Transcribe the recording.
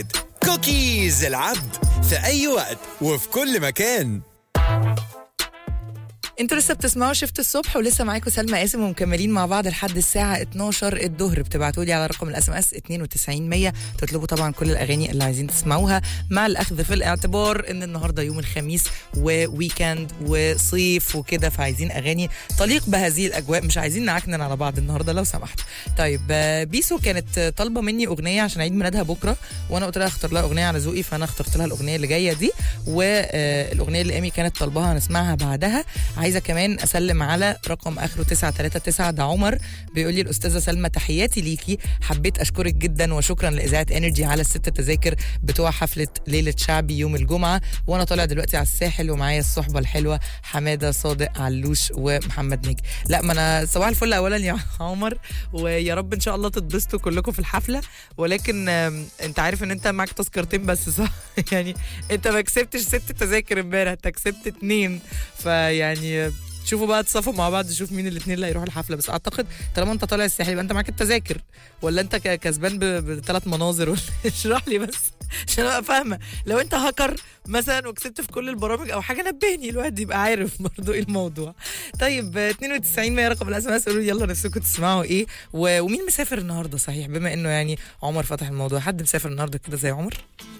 كوكيز العبد في أي وقت وفي كل مكان انتوا لسه بتسمعوا شفت الصبح ولسه معاكم سلمى قاسم ومكملين مع بعض لحد الساعه 12 الظهر بتبعتوا لي على رقم الاس ام اس 92100 تطلبوا طبعا كل الاغاني اللي عايزين تسمعوها مع الاخذ في الاعتبار ان النهارده يوم الخميس وويكند وصيف وكده فعايزين اغاني تليق بهذه الاجواء مش عايزين نعكنن على بعض النهارده لو سمحت طيب آه، بيسو كانت طالبه مني اغنيه عشان عيد ميلادها بكره وانا قلت لها اختار لها اغنيه على ذوقي فانا اخترت لها الاغنيه اللي جايه دي والاغنيه اللي ايمي كانت طالباها هنسمعها بعدها عايزه كمان اسلم على رقم اخره 939 ده عمر بيقول لي الاستاذه سلمى تحياتي ليكي حبيت اشكرك جدا وشكرا لاذاعه انرجي على الست تذاكر بتوع حفله ليله شعبي يوم الجمعه وانا طالع دلوقتي على الساحل ومعايا الصحبه الحلوه حماده صادق علوش ومحمد نجي لا ما انا صباح الفل اولا يا عمر ويا رب ان شاء الله تتبسطوا كلكم في الحفله ولكن آم، انت عارف ان انت معاك تذكرتين بس صح يعني انت ما كسبتش ست تذاكر امبارح انت كسبت اتنين فيعني شوفوا بقى تصافوا مع بعض شوف مين الاثنين اللي هيروحوا الحفله بس اعتقد طالما انت طالع الساحل يبقى انت معاك التذاكر ولا انت ك- كسبان بثلاث مناظر ولا اشرح لي بس عشان ابقى فاهمه لو انت هاكر مثلا وكسبت في كل البرامج او حاجه نبهني الواحد يبقى عارف برضه ايه الموضوع طيب آه، 92 100 رقم الاس ام اس قولوا لي يلا نفسكم تسمعوا ايه و- ومين مسافر النهارده صحيح بما انه يعني عمر فتح الموضوع حد مسافر النهارده كده زي عمر